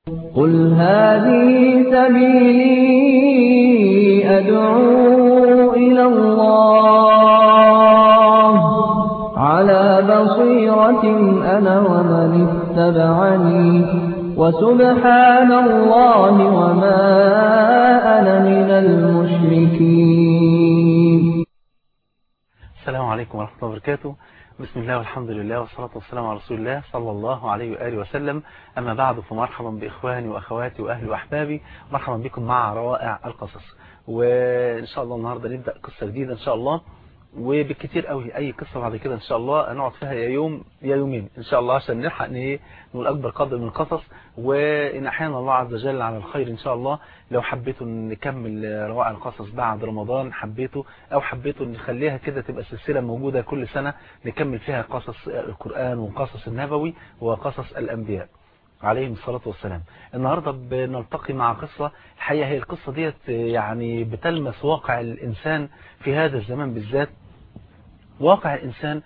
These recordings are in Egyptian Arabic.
قل هذه سبيلي أدعو إلى الله على بصيرة أنا ومن اتبعني وسبحان الله وما أنا من المشركين السلام عليكم ورحمة الله وبركاته بسم الله والحمد لله والصلاة والسلام على رسول الله صلى الله عليه وآله وسلم أما بعد فمرحبا بإخواني وأخواتي وأهلي وأحبابي مرحبا بكم مع روائع القصص وإن شاء الله النهاردة نبدأ قصة جديدة إن شاء الله وبالكتير قوي أي قصة بعد كده إن شاء الله هنقعد فيها يا يوم يا يومين إن شاء الله عشان نلحق نقول أكبر قدر من القصص وإن أحيانا الله عز وجل على الخير إن شاء الله لو حبيتوا نكمل روائع القصص بعد رمضان حبيتوا أو حبيتوا نخليها كده تبقى سلسلة موجودة كل سنة نكمل فيها قصص القرآن وقصص النبوي وقصص الأنبياء عليهم الصلاة والسلام النهاردة بنلتقي مع قصة الحقيقة هي القصة ديت يعني بتلمس واقع الإنسان في هذا الزمان بالذات واقع الإنسان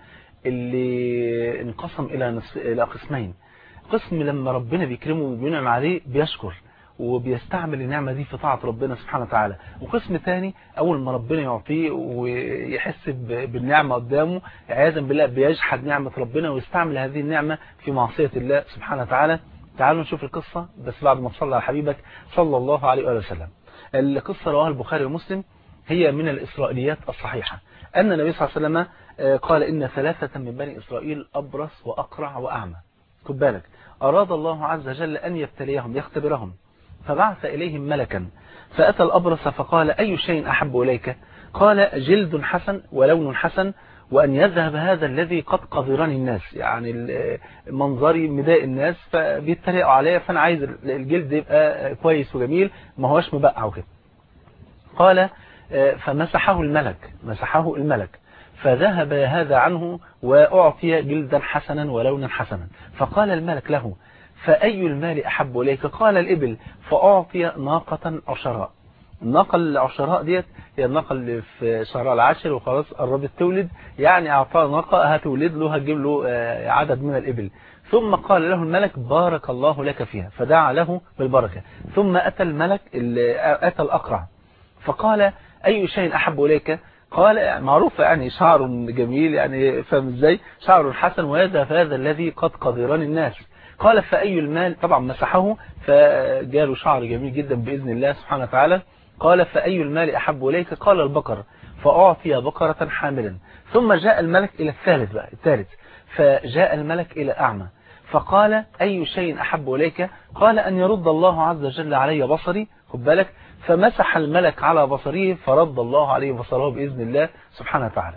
اللي انقسم إلى, نصف... إلى قسمين قسم لما ربنا بيكرمه وبينعم عليه بيشكر وبيستعمل النعمة دي في طاعة ربنا سبحانه وتعالى وقسم تاني أول ما ربنا يعطيه ويحس بالنعمة قدامه عياذا بالله بيجحد نعمة ربنا ويستعمل هذه النعمة في معصية الله سبحانه وتعالى تعالوا نشوف القصة بس بعد ما تصلى على حبيبك صلى الله عليه وآله وسلم القصة رواها البخاري ومسلم هي من الإسرائيليات الصحيحة أن النبي صلى الله عليه وسلم قال إن ثلاثة من بني إسرائيل أبرص وأقرع وأعمى خد بالك أراد الله عز وجل أن يبتليهم يختبرهم فبعث إليهم ملكا فأتى الأبرص فقال أي شيء أحب إليك قال جلد حسن ولون حسن وأن يذهب هذا الذي قد قذرني الناس يعني منظري مضايق الناس فبيتريقوا عليا فأنا عايز الجلد يبقى كويس وجميل ما هوش مبقع وكده قال فمسحه الملك مسحه الملك فذهب هذا عنه وأعطي جلدا حسنا ولونا حسنا فقال الملك له فأي المال أحب إليك قال الإبل فأعطي ناقة عشراء الناقة العشراء ديت هي الناقة اللي في شهر العاشر وخلاص قربت تولد يعني أعطاها ناقة هتولد له هتجيب له عدد من الإبل ثم قال له الملك بارك الله لك فيها فدعا له بالبركة ثم أتى الملك أتى الأقرع فقال أي شيء أحب إليك قال معروف يعني شعر جميل يعني فهم ازاي شعر حسن وهذا فهذا الذي قد قدران الناس قال فأي المال طبعا مسحه فجاله شعر جميل جدا بإذن الله سبحانه وتعالى قال فأي المال أحب إليك قال البقر فأعطي بقرة حاملا ثم جاء الملك إلى الثالث بقى الثالث فجاء الملك إلى أعمى فقال أي شيء أحب إليك قال أن يرد الله عز وجل علي بصري خد بالك فمسح الملك على بصره فرد الله عليه بصره بإذن الله سبحانه وتعالى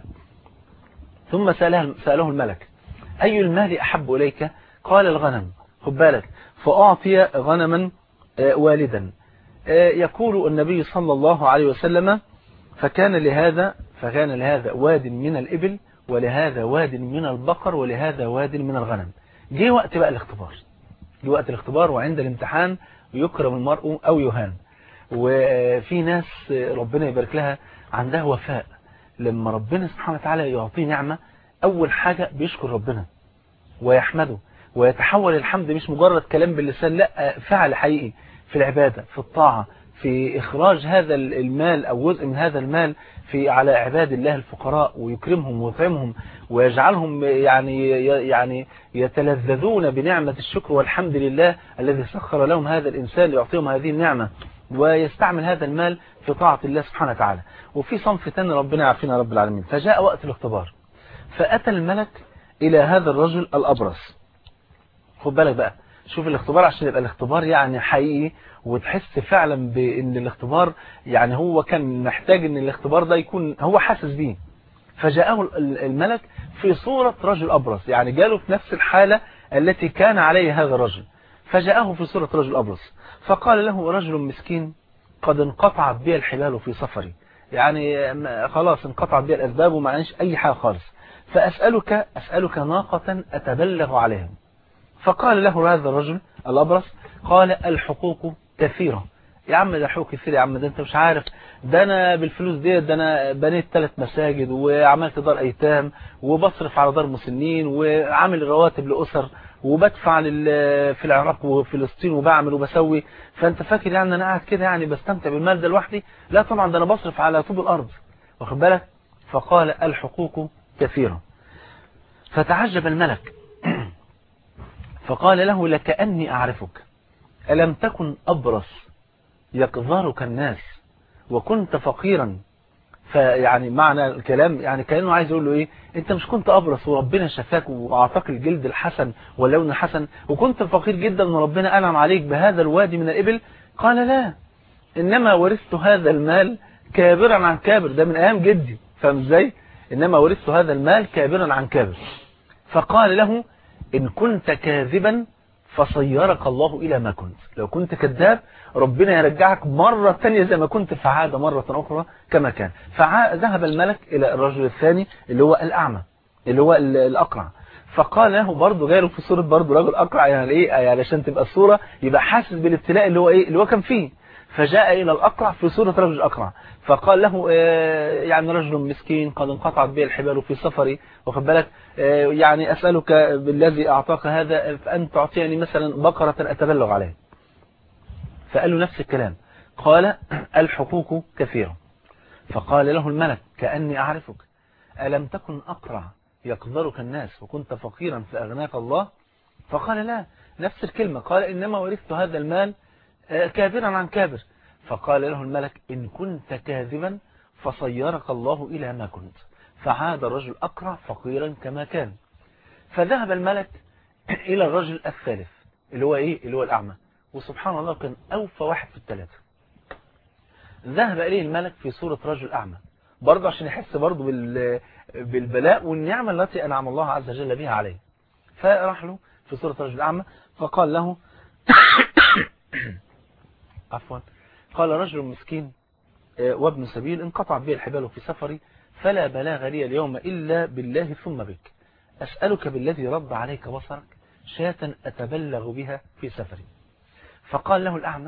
ثم سأله, سأله الملك أي المال أحب إليك قال الغنم خد بالك فأعطي غنما والدا يقول النبي صلى الله عليه وسلم فكان لهذا فكان لهذا واد من الإبل ولهذا واد من البقر ولهذا واد من الغنم جه وقت بقى الاختبار جه وقت الاختبار وعند الامتحان يكرم المرء أو يهان وفي ناس ربنا يبارك لها عندها وفاء لما ربنا سبحانه وتعالى يعطيه نعمة أول حاجة بيشكر ربنا ويحمده ويتحول الحمد مش مجرد كلام باللسان لا فعل حقيقي في العبادة في الطاعة في إخراج هذا المال أو جزء من هذا المال في على عباد الله الفقراء ويكرمهم ويطعمهم ويجعلهم يعني يعني يتلذذون بنعمة الشكر والحمد لله الذي سخر لهم هذا الإنسان ليعطيهم هذه النعمة ويستعمل هذا المال في طاعة الله سبحانه وتعالى وفي صنف تاني ربنا يعافينا رب العالمين فجاء وقت الاختبار فأتى الملك إلى هذا الرجل الأبرص خد بالك بقى شوف الاختبار عشان يبقى الاختبار يعني حقيقي وتحس فعلا بان الاختبار يعني هو كان محتاج ان الاختبار ده يكون هو حاسس بيه فجاءه الملك في صورة رجل أبرص يعني جاله في نفس الحالة التي كان عليه هذا الرجل فجاءه في صورة رجل أبرص فقال له رجل مسكين قد انقطعت بي الحبال في سفري يعني خلاص انقطعت بي الأسباب ومعنيش أي حاجة خالص فأسألك أسألك ناقة أتبلغ عليهم فقال له هذا الرجل الأبرص قال الحقوق كثيرة يا عم ده حقوق كثير يا عم ده انت مش عارف ده انا بالفلوس دي ده انا بنيت ثلاث مساجد وعملت دار ايتام وبصرف على دار مسنين وعامل رواتب لأسر وبدفع لل- في العراق وفلسطين وبعمل وبسوي فانت فاكر يعني ان انا قاعد كده يعني بستمتع بالمال ده لوحدي لا طبعا ده انا بصرف على طوب الارض واخد بالك فقال الحقوق كثيرة فتعجب الملك فقال له لكأني أعرفك ألم تكن أبرص يقذرك الناس وكنت فقيرا فيعني معنى الكلام يعني كأنه عايز يقول له ايه انت مش كنت ابرص وربنا شفاك واعطاك الجلد الحسن واللون الحسن وكنت فقير جدا وربنا انعم عليك بهذا الوادي من الابل قال لا انما ورثت هذا المال كابرا عن كابر ده من ايام جدي فاهم ازاي انما ورثت هذا المال كابرا عن كابر فقال له ان كنت كاذبا فصيرك الله الى ما كنت لو كنت كذاب ربنا يرجعك مرة ثانية زي ما كنت فعاد مرة أخرى كما كان فذهب الملك إلى الرجل الثاني اللي هو الأعمى اللي هو ال- الأقرع فقال له برضه جاي له في صورة برضه رجل أقرع يعني إيه يعني علشان تبقى الصورة يبقى حاسس بالابتلاء اللي هو إيه اللي هو كان فيه فجاء إلى الأقرع في صورة رجل أقرع فقال له آه، يعني رجل مسكين قد انقطعت به الحبال في سفري واخد بالك آه، يعني أسألك بالذي أعطاك هذا فأن تعطيني مثلا بقرة أتبلغ عليها فقال له نفس الكلام قال الحقوق كثيرة فقال له الملك كأني أعرفك ألم تكن أقرع يقدرك الناس وكنت فقيرا فأغناك الله فقال لا نفس الكلمة قال إنما ورثت هذا المال آه، كابرا عن كابر فقال له الملك إن كنت كاذبا فصيرك الله إلى ما كنت فعاد الرجل أقرع فقيرا كما كان فذهب الملك إلى الرجل الثالث اللي هو إيه اللي هو الأعمى وسبحان الله كان أوفى واحد في الثلاثة ذهب إليه الملك في صورة رجل أعمى برضه عشان يحس برضه بال... بالبلاء والنعمة التي أنعم الله عز وجل بها عليه فراح له في صورة رجل أعمى فقال له عفوا قال رجل مسكين آه، وابن سبيل انقطع به الحبال في سفري فلا بلاغ لي اليوم إلا بالله ثم بك أسألك بالذي رد عليك بصرك شاة أتبلغ بها في سفري فقال له الأعمى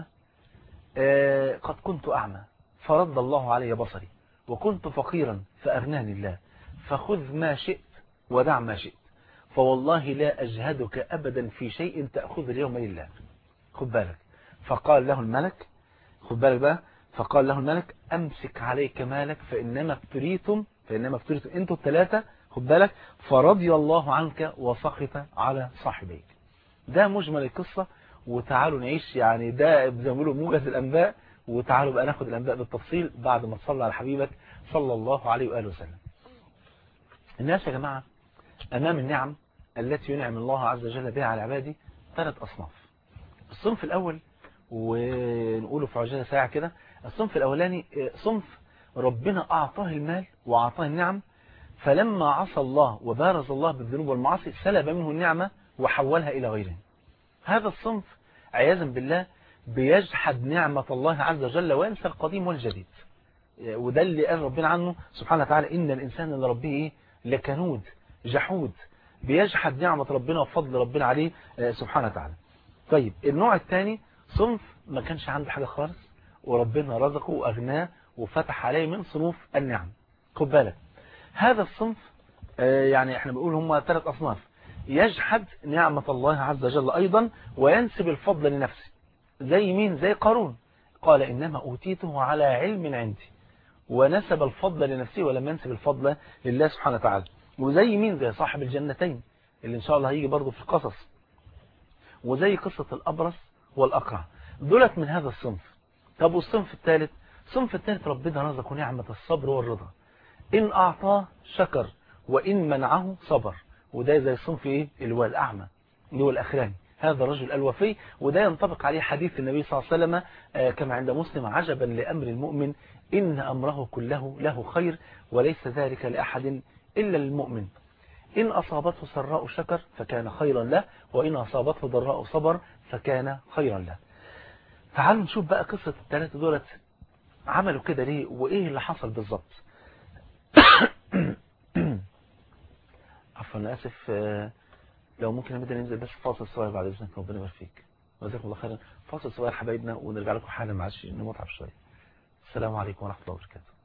آه، قد كنت أعمى فرد الله علي بصري وكنت فقيرا فأغناني الله فخذ ما شئت ودع ما شئت فوالله لا أجهدك أبدا في شيء تأخذ اليوم لله خد بالك فقال له الملك خد بالك بقى فقال له الملك أمسك عليك مالك فإنما ابتليتم فإنما ابتليتم أنتوا الثلاثة خد بالك فرضي الله عنك وسخط على صاحبيك ده مجمل القصة وتعالوا نعيش يعني ده زي ما بيقولوا موجز الأنباء وتعالوا بقى ناخد الأنباء بالتفصيل بعد ما تصلى على حبيبك صلى الله عليه وآله وسلم الناس يا جماعة أمام النعم التي ينعم الله عز وجل بها على عباده ثلاث أصناف الصنف الأول ونقوله في عجالة ساعة كده الصنف الأولاني صنف ربنا أعطاه المال وأعطاه النعم فلما عصى الله وبارز الله بالذنوب والمعاصي سلب منه النعمة وحولها إلى غيره هذا الصنف عياذا بالله بيجحد نعمة الله عز وجل وينسى القديم والجديد وده اللي قال ربنا عنه سبحانه وتعالى إن الإنسان لربه إيه لكنود جحود بيجحد نعمة ربنا وفضل ربنا عليه سبحانه وتعالى طيب النوع الثاني صنف ما كانش عنده حاجة خالص وربنا رزقه وأغناه وفتح عليه من صنوف النعم خد بالك هذا الصنف يعني احنا بنقول هم ثلاث أصناف يجحد نعمة الله عز وجل أيضا وينسب الفضل لنفسه زي مين زي قارون قال إنما أوتيته على علم عندي ونسب الفضل لنفسه ولم ينسب الفضل لله سبحانه وتعالى وزي مين زي صاحب الجنتين اللي إن شاء الله هيجي برضه في القصص وزي قصة الأبرص والأقرع دولت من هذا الصنف طب والصنف الثالث الصنف الثالث ربنا رزقه نعمة الصبر والرضا إن أعطاه شكر وإن منعه صبر وده زي الصنف إيه اللي هو الأعمى اللي هو الأخراني هذا الرجل الوفي وده ينطبق عليه حديث النبي صلى الله عليه وسلم كما عند مسلم عجبا لأمر المؤمن إن أمره كله له خير وليس ذلك لأحد إلا المؤمن إن أصابته سراء شكر فكان خيرا له وإن أصابته ضراء صبر فكان خيرا له تعالوا نشوف بقى قصة الثلاثة دولت عملوا كده ليه وإيه اللي حصل بالظبط عفوا أنا آسف لو ممكن نبدأ ننزل بس فاصل صغير بعد إذنك ربنا يبارك فيك جزاكم الله خيرا فاصل صغير حبايبنا ونرجع لكم حالا معلش نمتعب شوية السلام عليكم ورحمة الله وبركاته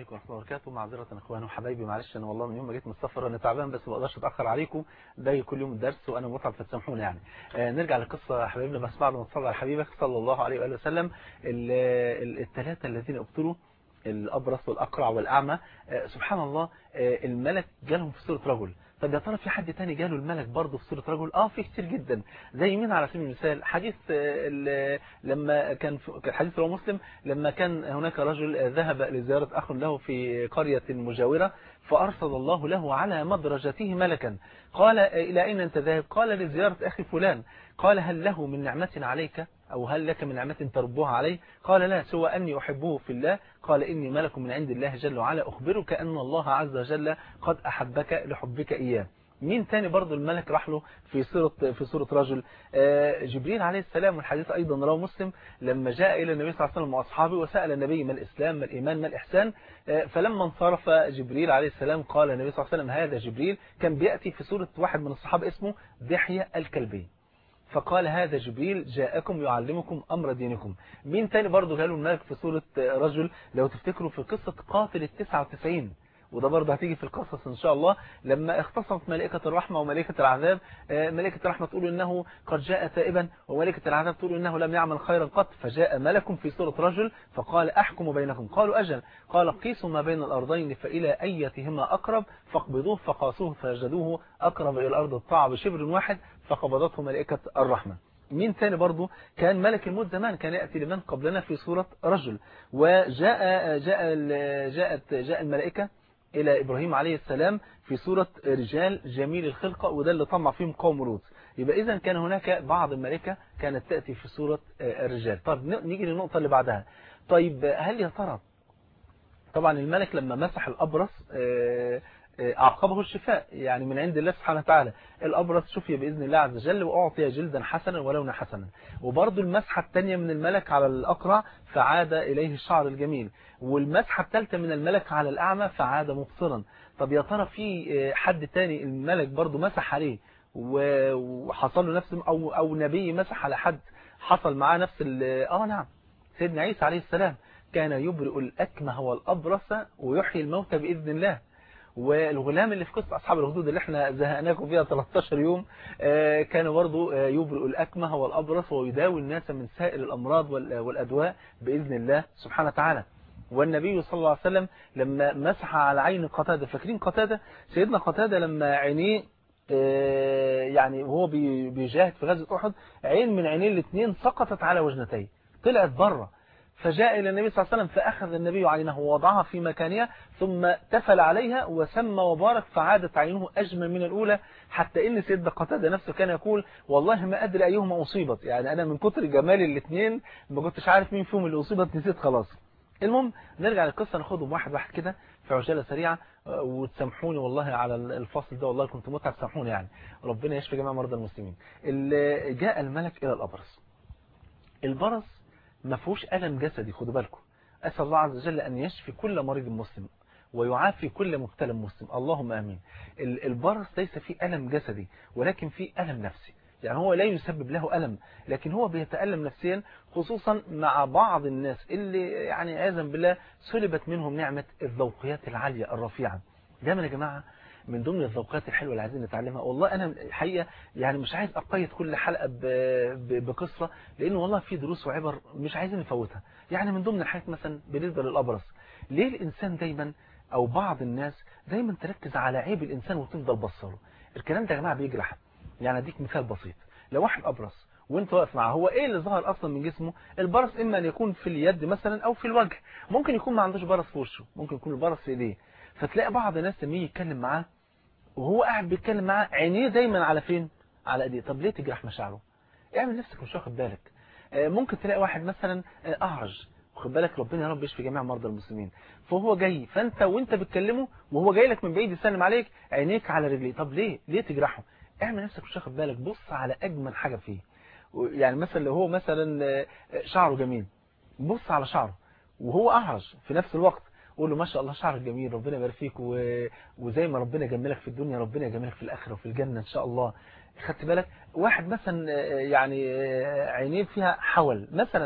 عليكم ورحمة الله وبركاته معذرة اخواني وحبايبي معلش انا والله من يوم ما جيت من السفر انا تعبان بس ما اقدرش اتاخر عليكم باقي كل يوم الدرس وانا متعب فتسامحوني يعني آه نرجع للقصه حبايبنا بسمع له صلى على حبيبك صلى الله عليه واله وسلم الثلاثه الذين ابتلوا الابرص والاقرع والاعمى آه سبحان الله آه الملك جالهم في صوره رجل طب يا ترى في حد تاني جاله الملك برضه في صورة رجل اه في كتير جدا زي مين على سبيل المثال حديث لما كان في حديث رواه مسلم لما كان هناك رجل ذهب لزيارة أخ له في قرية مجاورة فأرسل الله له على مدرجته ملكا قال إلى أين أنت ذاهب قال لزيارة أخي فلان قال هل له من نعمة عليك أو هل لك من نعمة تربوها عليه قال لا سوى أني أحبه في الله قال إني ملك من عند الله جل وعلا أخبرك أن الله عز وجل قد أحبك لحبك إياه مين تاني برضو الملك راح له في صورة في صورة رجل جبريل عليه السلام والحديث أيضا رواه مسلم لما جاء إلى النبي صلى الله عليه وسلم وأصحابه وسأل النبي ما الإسلام ما الإيمان ما الإحسان فلما انصرف جبريل عليه السلام قال النبي صلى الله عليه وسلم هذا جبريل كان بيأتي في صورة واحد من الصحابة اسمه دحية الكلبي فقال هذا جبريل جاءكم يعلمكم أمر دينكم مين تاني برضو قالوا الملك في صورة رجل لو تفتكروا في قصة قاتل التسعة وتسعين وده برضه هتيجي في القصص إن شاء الله لما اختصمت ملائكة الرحمة وملائكة العذاب ملائكة الرحمة تقول إنه قد جاء تائبا وملائكة العذاب تقول إنه لم يعمل خيرا قط فجاء ملك في صورة رجل فقال أحكم بينكم قالوا أجل قال قيسوا ما بين الأرضين فإلى أيتهما أقرب فاقبضوه فقاسوه فجدوه أقرب إلى الأرض الطاعة بشبر واحد فقبضته ملائكة الرحمة مين تاني برضو كان ملك الموت زمان كان يأتي لمن قبلنا في صورة رجل وجاء جاء جاءت جاء الملائكة إلى إبراهيم عليه السلام في صورة رجال جميل الخلقة وده اللي طمع فيهم قوم لوط يبقى إذا كان هناك بعض الملائكة كانت تأتي في صورة الرجال طب نيجي للنقطة اللي بعدها طيب هل يا ترى طبعا الملك لما مسح الأبرص أعقبه الشفاء يعني من عند الله سبحانه وتعالى الأبرص شفي بإذن الله عز وجل وأعطي جلدا حسنا ولونا حسنا وبرضه المسحة الثانية من الملك على الأقرع فعاد إليه الشعر الجميل والمسحة الثالثة من الملك على الأعمى فعاد مبصرا طب يا ترى في حد تاني الملك برضه مسح عليه وحصل له نفس أو, أو نبي مسح على حد حصل معاه نفس آه نعم سيدنا عيسى عليه السلام كان يبرئ الأكمه والأبرص ويحيي الموتى بإذن الله والغلام اللي في قصة أصحاب الهدود اللي احنا زهقناكم فيها 13 يوم كان برضو يبرئ الأكمه والأبرص ويداوي الناس من سائر الأمراض والأدواء بإذن الله سبحانه وتعالى والنبي صلى الله عليه وسلم لما مسح على عين قتادة فاكرين قتادة سيدنا قتادة لما عينيه يعني وهو بيجاهد في غزوة أحد عين من عينيه الاثنين سقطت على وجنتيه طلعت بره فجاء إلى النبي صلى الله عليه وسلم فأخذ النبي عينه ووضعها في مكانها ثم تفل عليها وسمى وبارك فعادت عينه أجمل من الأولى حتى إن سيدنا قتادة نفسه كان يقول والله ما أدري أيهما أصيبت يعني أنا من كتر جمال الاثنين ما كنتش عارف مين فيهم اللي أصيبت نسيت خلاص المهم نرجع للقصة ناخدهم واحد واحد كده في عجالة سريعة وتسامحوني والله على الفصل ده والله كنت متعب سامحوني يعني ربنا يشفي جميع مرضى المسلمين اللي جاء الملك إلى الأبرص البرص ما فيهوش ألم جسدي خدوا بالكم أسأل الله عز وجل أن يشفي كل مريض مسلم ويعافي كل مبتلى مسلم اللهم آمين البرص ليس فيه ألم جسدي ولكن فيه ألم نفسي يعني هو لا يسبب له ألم لكن هو بيتألم نفسيا خصوصا مع بعض الناس اللي يعني عياذا بالله سلبت منهم نعمة الذوقيات العالية الرفيعة دايما يا جماعة من ضمن الذوقات الحلوة اللي عايزين نتعلمها والله أنا الحقيقة يعني مش عايز أقيد كل حلقة بقصة لأن والله في دروس وعبر مش عايزين نفوتها يعني من ضمن الحاجات مثلا بالنسبة للأبرص ليه الإنسان دايما أو بعض الناس دايما تركز على عيب الإنسان وتفضل بصره الكلام ده يا جماعة بيجرح يعني أديك مثال بسيط لو واحد أبرص وانت واقف معاه هو ايه اللي ظهر اصلا من جسمه البرص اما ان يكون في اليد مثلا او في الوجه ممكن يكون ما عندوش برص في وشه ممكن يكون البرص في ايديه فتلاقي بعض الناس لما يجي يتكلم معاه وهو قاعد بيتكلم معاه عينيه دايما على فين على ايديه طب ليه تجرح مشاعره اعمل نفسك مش واخد بالك ممكن تلاقي واحد مثلا اعرج واخد بالك ربنا يا رب يشفي جميع مرضى المسلمين فهو جاي فانت وانت بتكلمه وهو جاي لك من بعيد يسلم عليك عينيك على رجليه طب ليه ليه تجرحه اعمل نفسك مش واخد بالك بص على اجمل حاجه فيه يعني مثلا لو هو مثلا شعره جميل بص على شعره وهو اعرج في نفس الوقت قول له ما شاء الله شعرك جميل ربنا يبارك فيك و... وزي ما ربنا يجملك في الدنيا ربنا يجملك في الاخره وفي الجنه ان شاء الله خدت بالك واحد مثلا يعني عينيه فيها حول مثلا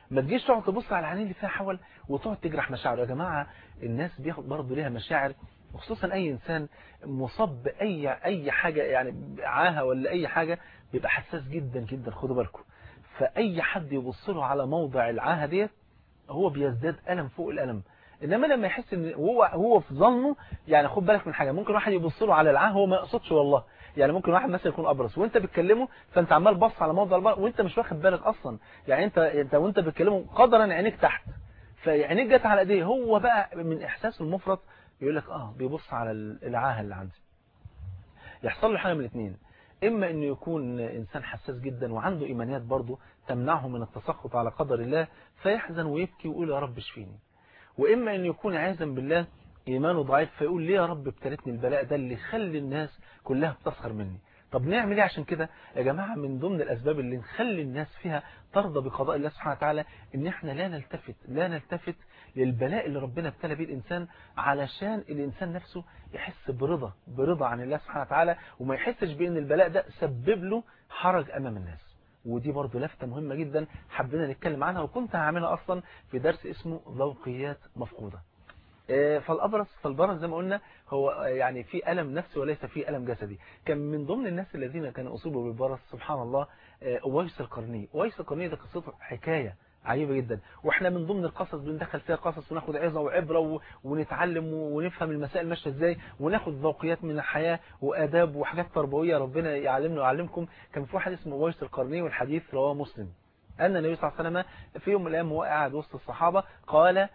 ما تجيش تقعد تبص على العينين اللي فيها حول وتقعد تجرح مشاعره يا جماعة الناس بياخد برضه ليها مشاعر وخصوصا اي انسان مصاب باي اي حاجة يعني عاهة ولا اي حاجة بيبقى حساس جدا جدا خدوا بالكم فاي حد يبص له على موضع العاهة ديت هو بيزداد ألم فوق الألم انما لما يحس ان هو هو في ظنه يعني خد بالك من حاجه ممكن واحد يبص له على العاه هو ما يقصدش والله يعني ممكن واحد مثلا يكون ابرص وانت بتكلمه فانت عمال بص على موضع البر وانت مش واخد بالك اصلا يعني انت انت وانت بتكلمه قدرا عينيك تحت فعينيك جت على ايديه هو بقى من احساسه المفرط يقول لك اه بيبص على العاهه اللي عندي يحصل له حاجه من الاثنين اما انه يكون انسان حساس جدا وعنده ايمانيات برضه تمنعه من التسخط على قدر الله فيحزن ويبكي ويقول يا رب اشفيني واما انه يكون عياذا بالله ايمانه ضعيف فيقول ليه يا رب ابتلتني البلاء ده اللي خلي الناس كلها بتسخر مني طب نعمل ايه عشان كده يا جماعة من ضمن الاسباب اللي نخلي الناس فيها ترضى بقضاء الله سبحانه وتعالى ان احنا لا نلتفت لا نلتفت للبلاء اللي ربنا ابتلى بيه الانسان علشان الانسان نفسه يحس برضا برضا عن الله سبحانه وتعالى وما يحسش بان البلاء ده سبب له حرج امام الناس ودي برضو لفتة مهمة جدا حبينا نتكلم عنها وكنت هعملها أصلا في درس اسمه ذوقيات مفقودة فالأبرص فالبرص زي ما قلنا هو يعني في ألم نفسي وليس في ألم جسدي كان من ضمن الناس الذين كانوا أصيبوا بالبرص سبحان الله أويس القرني أويس القرني ده قصته حكاية عجيبة جدا واحنا من ضمن القصص بندخل فيها قصص وناخد عظة وعبرة ونتعلم ونفهم المسائل ماشيه ازاي وناخد ذوقيات من الحياة وآداب وحاجات تربوية ربنا يعلمنا ويعلمكم كان في واحد اسمه ويس القرني والحديث رواه مسلم أن النبي صلى الله عليه وسلم في يوم من الأيام وهو قاعد وسط الصحابة قال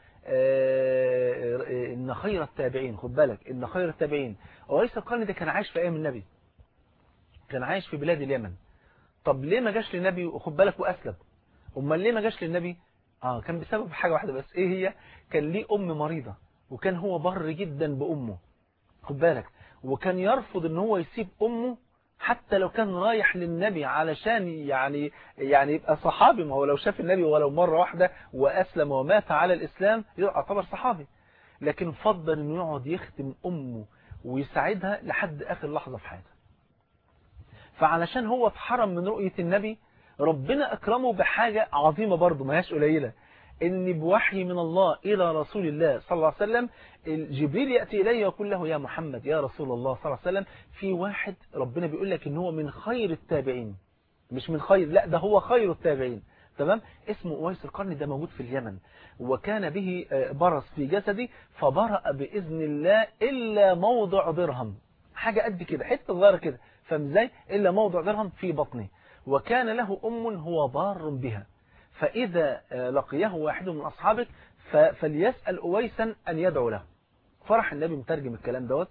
إن خير التابعين خد بالك إن خير التابعين ويس القرني ده كان عايش في أيام النبي كان عايش في بلاد اليمن طب ليه ما جاش للنبي وخد بالك وأسلم امال ليه ما جاش للنبي اه كان بسبب حاجة واحدة بس ايه هي كان ليه ام مريضة وكان هو بر جدا بامه خد بالك وكان يرفض ان هو يسيب امه حتى لو كان رايح للنبي علشان يعني يعني يبقى صحابي ما هو لو شاف النبي ولو مرة واحدة واسلم ومات على الاسلام يعتبر صحابي لكن فضل انه يقعد يختم امه ويساعدها لحد اخر لحظة في حياته فعلشان هو اتحرم من رؤية النبي ربنا أكرمه بحاجة عظيمة برضه ما هياش قليلة إن بوحي من الله إلى رسول الله صلى الله عليه وسلم جبريل يأتي إليه ويقول له يا محمد يا رسول الله صلى الله عليه وسلم في واحد ربنا بيقول لك إن هو من خير التابعين مش من خير لا ده هو خير التابعين تمام اسمه أويس القرن ده موجود في اليمن وكان به برص في جسدي فبرأ بإذن الله إلا موضع درهم حاجة قد كده حتة صغيرة كده فمزاي إلا موضع درهم في بطنه وكان له أم هو بار بها فإذا لقيه واحد من أصحابك فليسأل أويسا أن يدعو له فرح النبي مترجم الكلام دوت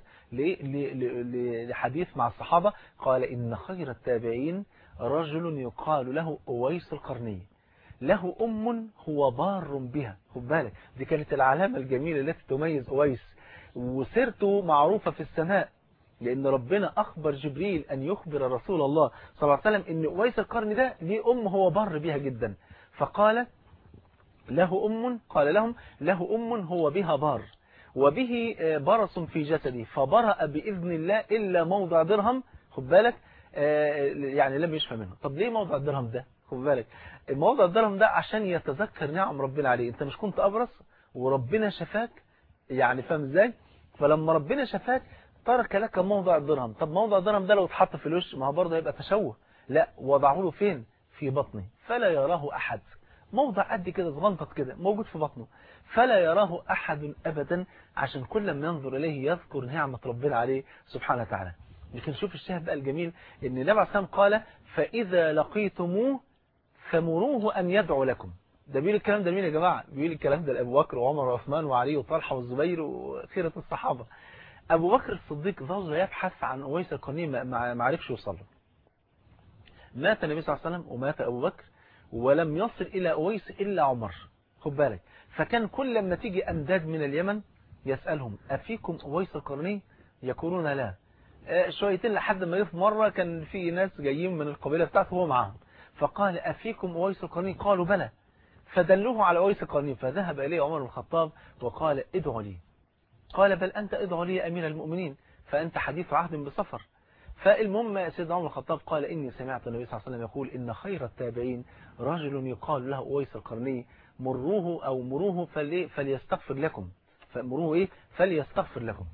لحديث مع الصحابة قال إن خير التابعين رجل يقال له أويس القرني له أم هو بار بها خد بالك دي كانت العلامة الجميلة التي تميز أويس وسيرته معروفة في السماء لأن ربنا أخبر جبريل أن يخبر رسول الله صلى الله عليه وسلم أن أويس القرن ده ليه أم هو بر بها جدا فقال له أم قال لهم له أم هو بها بار وبه برص في جسدي فبرأ بإذن الله إلا موضع درهم خد بالك يعني لم يشفى منه طب ليه موضع الدرهم ده خد بالك موضع الدرهم ده عشان يتذكر نعم ربنا عليه انت مش كنت أبرص وربنا شفاك يعني فاهم ازاي فلما ربنا شفاك ترك لك موضع الدرهم طب موضع الدرهم ده لو اتحط في الوش ما هو برضه هيبقى تشوه لا وضعه له فين في بطنه فلا يراه أحد موضع قد كده صغنطط كده موجود في بطنه فلا يراه أحد أبدا عشان كل ما ينظر إليه يذكر نعمة ربنا عليه سبحانه وتعالى لكن شوف الشاهد بقى الجميل ان النبي عليه الصلاة قال فإذا لقيتموه فمروه أن يدعو لكم ده بيقول الكلام ده مين يا جماعة بيقول الكلام ده لأبو بكر وعمر وعثمان وعلي وطلحة والزبير وخيرة الصحابة أبو بكر الصديق ظل يبحث عن أويس القرني ما عرفش يوصل له مات النبي صلى الله عليه وسلم ومات أبو بكر ولم يصل إلى أويس إلا عمر خد بالك فكان كل لما تيجي أنداد من اليمن يسألهم أفيكم أويس القرني يقولون لا شويتين لحد ما في مرة كان في ناس جايين من القبيلة بتاعته هو معاهم فقال أفيكم أويس القرني قالوا بلى فدلوه على أويس القرني فذهب إليه عمر بن الخطاب وقال ادعوا لي قال بل أنت ادعوا لي يا أمير المؤمنين فأنت حديث عهد بسفر فالمهم سيدنا عمر الخطاب قال إني سمعت النبي صلى الله عليه وسلم يقول إن خير التابعين رجل يقال له أويس القرني مروه أو مروه فلي فليستغفر لكم فمروه إيه فليستغفر لكم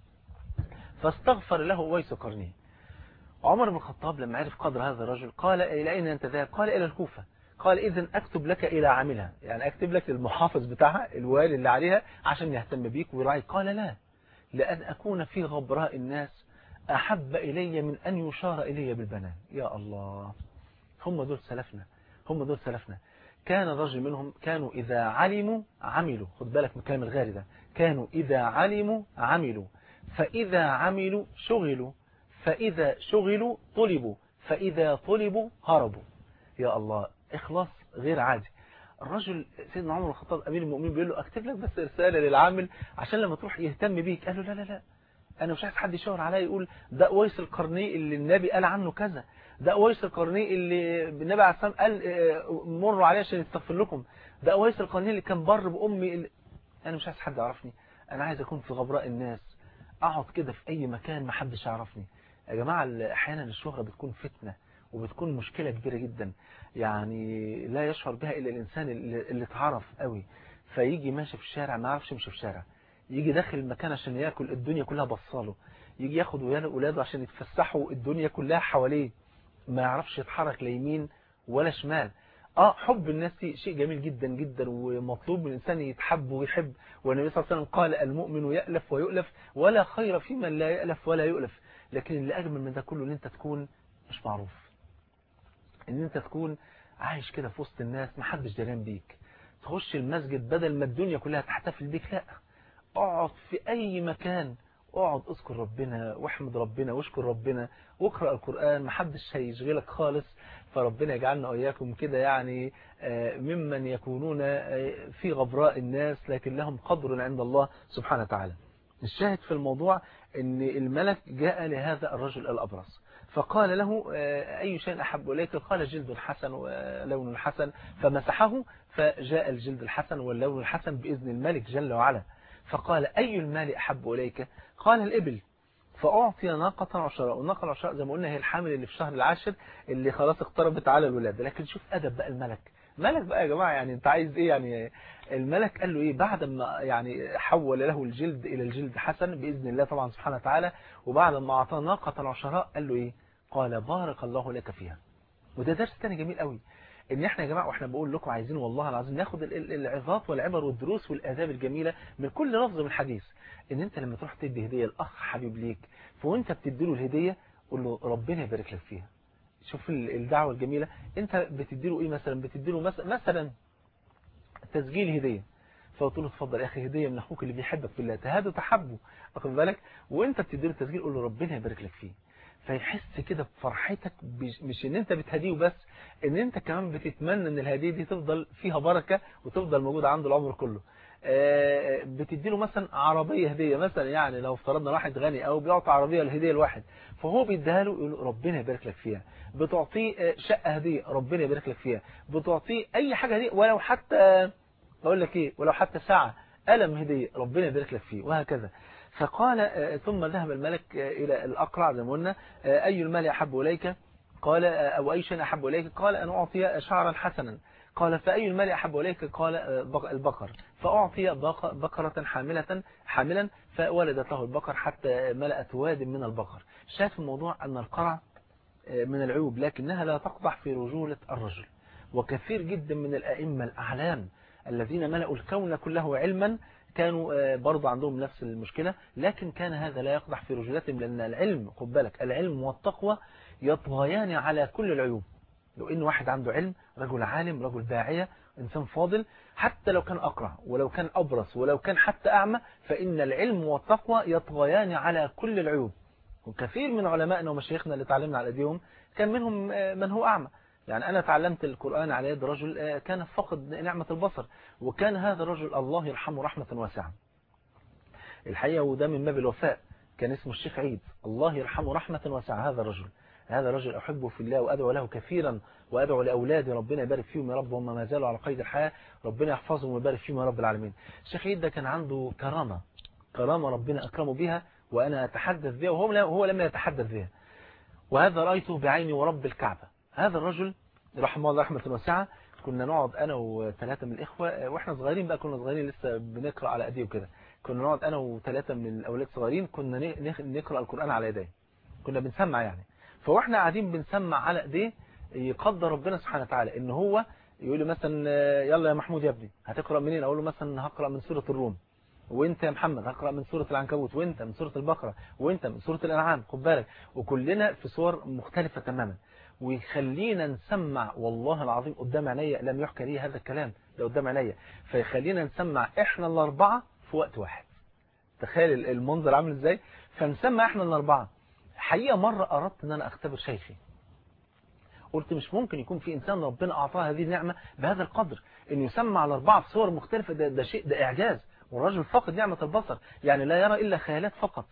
فاستغفر له أويس القرني عمر بن الخطاب لما عرف قدر هذا الرجل قال إلى أين أنت ذاهب قال إلى الكوفة قال إذا أكتب لك إلى عاملها يعني أكتب لك المحافظ بتاعها الوالي اللي عليها عشان يهتم بيك ويراعيك قال لا لأن أكون في غبراء الناس أحب إلي من أن يشار إلي بالبنان يا الله هم دول سلفنا هم دول سلفنا كان رجل منهم كانوا إذا علموا عملوا خد بالك من كلام الغاري ده كانوا إذا علموا عملوا فإذا عملوا شغلوا فإذا شغلوا طلبوا فإذا طلبوا هربوا يا الله إخلاص غير عادي الرجل سيدنا عمر الخطاب أمير المؤمنين بيقول له أكتب لك بس رسالة للعامل عشان لما تروح يهتم بيك قال له لا لا لا أنا مش عايز حد يشاور عليا يقول ده أويس القرني اللي النبي قال عنه كذا ده أويس القرني اللي النبي عليه الصلاة والسلام قال مروا عليه عشان يستغفر لكم ده أويس القرني اللي كان بر بأمي اللي... أنا مش عايز حد يعرفني أنا عايز أكون في غبراء الناس أقعد كده في أي مكان ما حدش يعرفني يا جماعة أحيانا الشهرة بتكون فتنة وبتكون مشكلة كبيرة جدا يعني لا يشعر بها إلا الإنسان اللي, اللي اتعرف قوي فيجي ماشي في الشارع ما يعرفش يمشي في الشارع يجي داخل المكان عشان ياكل الدنيا كلها بصاله يجي ياخد ولاده عشان يتفسحوا الدنيا كلها حواليه ما يعرفش يتحرك لا يمين ولا شمال اه حب الناس شيء جميل جدا جدا ومطلوب من الانسان يتحب ويحب والنبي صلى الله عليه وسلم قال المؤمن يألف ويؤلف ولا خير في من لا يألف ولا يؤلف لكن اللي اجمل من ده كله ان انت تكون مش معروف ان انت تكون عايش كده في وسط الناس محدش دريان بيك تخش المسجد بدل ما الدنيا كلها تحتفل بيك لا اقعد في اي مكان اقعد اذكر ربنا واحمد ربنا واشكر ربنا واقرأ القرآن محدش هيشغلك خالص فربنا يجعلنا وإياكم كده يعني ممن يكونون في غبراء الناس لكن لهم قدر عند الله سبحانه وتعالى الشاهد في الموضوع ان الملك جاء لهذا الرجل الأبرص فقال له أي شيء أحب إليك قال جلد حسن ولون حسن فمسحه فجاء الجلد الحسن واللون الحسن بإذن الملك جل وعلا فقال أي المال أحب إليك قال الإبل فأعطي ناقة عشراء والناقة العشراء زي ما قلنا هي الحامل اللي في شهر العاشر اللي خلاص اقتربت على الولادة لكن شوف أدب بقى الملك ملك بقى يا جماعة يعني انت عايز ايه يعني الملك قال له ايه بعد ما يعني حول له الجلد الى الجلد حسن بإذن الله طبعا سبحانه وتعالى وبعد ما اعطاه ناقة العشراء قال له ايه قال بارك الله لك فيها وده درس تاني جميل قوي ان احنا يا جماعه واحنا بقول لكم عايزين والله العظيم ناخد العظات والعبر والدروس والاداب الجميله من كل لفظ من الحديث ان انت لما تروح تدي هديه لاخ حبيب ليك فوانت بتدي له الهديه قول له ربنا يبارك لك فيها شوف الدعوه الجميله انت بتدي له ايه مثلا بتدي له مثلا تسجيل هديه فقلت له اتفضل يا اخي هديه من اخوك اللي بيحبك في الله تهادوا تحبه واخد بالك وانت بتدي له التسجيل قول له ربنا يبارك لك فيه فيحس كده بفرحتك مش ان انت بتهديه بس ان انت كمان بتتمنى ان الهديه دي تفضل فيها بركة وتفضل موجودة عنده العمر كله بتدي له مثلا عربية هدية مثلا يعني لو افترضنا واحد غني او بيعطي عربية الهدية لواحد فهو بيديها له يقول ربنا يبارك لك فيها بتعطيه شقة هدية ربنا يبارك لك فيها بتعطيه اي حاجة هدية ولو حتى اقول لك ايه ولو حتى ساعة قلم هدية ربنا يبارك لك فيه وهكذا فقال ثم ذهب الملك إلى الأقرع زي ما قلنا أي المال أحب إليك قال أو أي شيء أحب إليك قال أن أعطي شعرا حسنا قال فأي المال أحب إليك قال البقر فأعطي بقرة حاملة حاملا فولدت له البقر حتى ملأت واد من البقر شاف الموضوع أن القرع من العيوب لكنها لا تقضح في رجولة الرجل وكثير جدا من الأئمة الأعلام الذين ملأوا الكون كله علما كانوا برضه عندهم نفس المشكلة لكن كان هذا لا يقضح في رجولتهم لأن العلم خد بالك العلم والتقوى يطغيان على كل العيوب لو إن واحد عنده علم رجل عالم رجل داعية إنسان فاضل حتى لو كان أقرع ولو كان أبرص ولو كان حتى أعمى فإن العلم والتقوى يطغيان على كل العيوب وكثير من علمائنا ومشايخنا اللي تعلمنا على أيديهم كان منهم من هو أعمى يعني أنا تعلمت القرآن على يد رجل كان فقد نعمة البصر وكان هذا الرجل الله يرحمه رحمة واسعة الحقيقة وده من باب الوفاء كان اسمه الشيخ عيد الله يرحمه رحمة واسعة هذا الرجل هذا الرجل أحبه في الله وأدعو له كثيرا وأدعو لأولادي ربنا يبارك فيهم يا رب هم ما زالوا على قيد الحياة ربنا يحفظهم ويبارك فيهم يا رب العالمين الشيخ عيد ده كان عنده كرامة كرامة ربنا أكرمه بها وأنا أتحدث بها وهو هو لم يتحدث بها وهذا رأيته بعيني ورب الكعبة هذا الرجل رحمه الله رحمة واسعة كنا نقعد أنا وثلاثة من الإخوة وإحنا صغيرين بقى كنا صغيرين لسه بنقرأ على أيديه وكده كنا نقعد أنا وثلاثة من الأولاد صغيرين كنا نقرأ القرآن على أيديه كنا بنسمع يعني فواحنا قاعدين بنسمع على أيديه يقدر ربنا سبحانه وتعالى إن هو يقول لي مثلا يلا يا محمود يا ابني هتقرأ منين أقول له مثلا هقرأ من سورة الروم وانت يا محمد هقرأ من سورة العنكبوت وانت من سورة البقرة وانت من سورة الأنعام خد بالك وكلنا في صور مختلفة تماما ويخلينا نسمع والله العظيم قدام عينيا لم يحكى لي هذا الكلام ده قدام عينيا فيخلينا نسمع احنا الأربعة في وقت واحد تخيل المنظر عامل ازاي فنسمع احنا الأربعة حقيقة مرة أردت ان انا اختبر شيخي قلت مش ممكن يكون في إنسان ربنا أعطاه هذه النعمة بهذا القدر إنه يسمع الأربعة في صور مختلفة ده, ده شيء ده إعجاز والرجل فقد نعمة البصر يعني لا يرى إلا خيالات فقط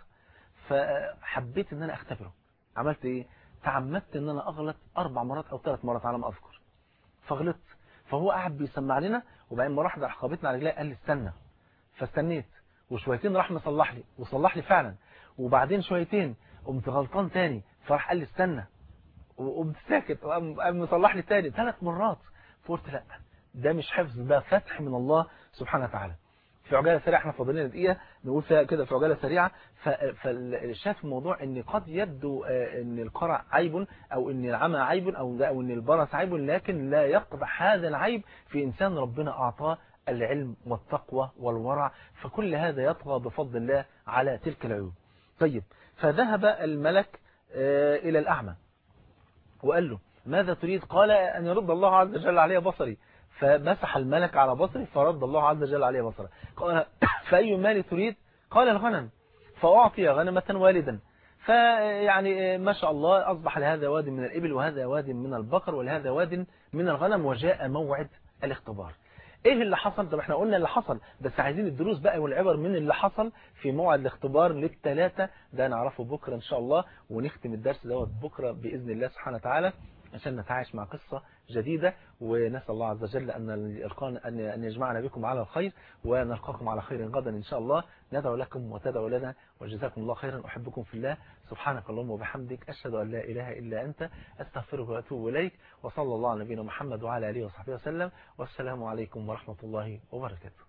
فحبيت ان انا اختبره عملت ايه تعمدت ان انا اغلط اربع مرات او ثلاث مرات على ما اذكر فغلطت فهو قاعد بيسمع لنا وبعدين ما راح خابطنا على رجليه قال لي استنى فاستنيت وشويتين راح مصلح لي وصلح لي فعلا وبعدين شويتين قمت غلطان تاني فراح قال لي استنى وقمت ساكت وقام مصلح لي تاني ثلاث مرات فقلت لا ده مش حفظ ده فتح من الله سبحانه وتعالى في عجالة سريعة احنا فاضلين دقيقة نقول فيها كده في عجالة سريعة فشاف الموضوع ان قد يبدو ان القرع عيب او ان العمى عيب او, أو ان البرص عيب لكن لا يقبح هذا العيب في انسان ربنا اعطاه العلم والتقوى والورع فكل هذا يطغى بفضل الله على تلك العيوب طيب فذهب الملك الى الاعمى وقال له ماذا تريد قال ان يرد الله عز وجل علي بصري فمسح الملك على بصري فرد الله عز وجل عليه بصره قال فأي مال تريد قال الغنم فأعطي غنمة والدا فيعني ما شاء الله أصبح لهذا واد من الإبل وهذا واد من البقر ولهذا واد من الغنم وجاء موعد الاختبار ايه اللي حصل طب احنا قلنا اللي حصل بس عايزين الدروس بقى والعبر من اللي حصل في موعد الاختبار للثلاثة ده نعرفه بكرة ان شاء الله ونختم الدرس دوت بكرة بإذن الله سبحانه وتعالى عشان نتعايش مع قصة جديدة ونسأل الله عز وجل أن أن يجمعنا بكم على الخير ونلقاكم على خير غدا إن شاء الله ندعو لكم وتدعو لنا وجزاكم الله خيرا أحبكم في الله سبحانك اللهم وبحمدك أشهد أن لا إله إلا أنت أستغفرك وأتوب إليك وصلى الله على نبينا محمد وعلى آله وصحبه وسلم والسلام عليكم ورحمة الله وبركاته